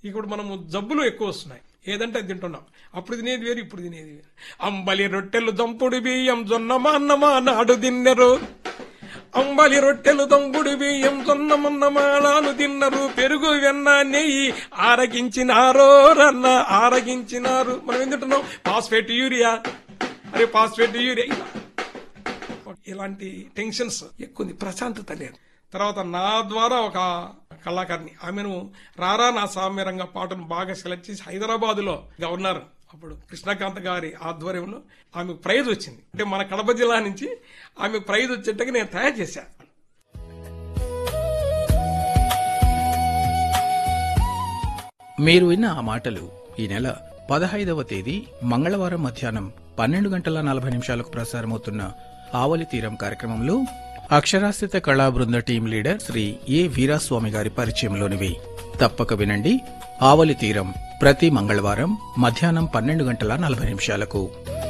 ఇప్పుడు మనము జబ్బులు ఎక్కువ వస్తున్నాయి ఏదంటే అది తింటున్నాం అప్పుడు తినేది వేరు ఇప్పుడు తినేది వేరు అంబలి రొట్టెలు దంపుడు బియ్యం జొన్న మాన్నమా నాడు తిన్నరు అంబలి రొట్టెలు దంపుడు బియ్యం జొన్న మన్నమానాలు తిన్నరు పెరుగు వెన్న నెయ్యి ఆరగించినారో రన్న ఆరగించినారు మనం ఏం తింటున్నాం ఫాస్ఫేట్ యూరియా అరే ఫాస్ఫేట్ యూరియా ఇలా ఇలాంటి టెన్షన్స్ ఎక్కువ ఉంది ప్రశాంతత లేదు తర్వాత నా ద్వారా ఒక కళాకారిణి ఆమెను రారా నా సామ్యరంగ పాటను బాగా సెలెక్ట్ చేసి హైదరాబాద్ లో గవర్నర్ అప్పుడు కృష్ణకాంత్ గారి ఆధ్వర్యంలో ఆమెకు ప్రైజ్ వచ్చింది అంటే మన కడప జిల్లా నుంచి ఆమెకు ప్రైజ్ వచ్చేట్టుగా నేను తయారు చేశాను మీరు విన్న ఆ మాటలు ఈ నెల పదహైదవ తేదీ మంగళవారం మధ్యాహ్నం పన్నెండు గంటల నలభై నిమిషాలకు ప్రసారమవుతున్న ఆవలి తీరం కార్యక్రమంలో అక్షరాస్యత కళా బృంద team leader Shri A Veeraswamy గారి పరిచయంలోనివి తప్పక వినండి ఆవలి తీరం ప్రతి మంగళవారం మధ్యాహ్నం పన్నెండు గంటల నలభై నిమిషాలకు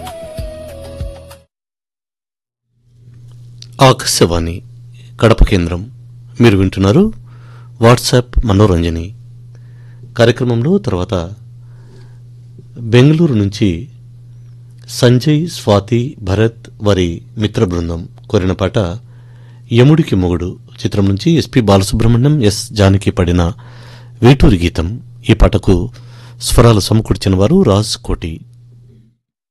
ఆకాశవాణి కడప కేంద్రం మీరు వింటున్నారు వాట్సాప్ మనోరంజని కార్యక్రమంలో తర్వాత బెంగళూరు నుంచి సంజయ్ స్వాతి భరత్ వారి మిత్ర బృందం కోరిన పాట యముడికి మొగుడు చిత్రం నుంచి ఎస్పి బాలసుబ్రహ్మణ్యం ఎస్ జానకి పడిన వేటూరి గీతం ఈ పాటకు స్వరాలు సమకూర్చిన వారు రాజ్ కోటి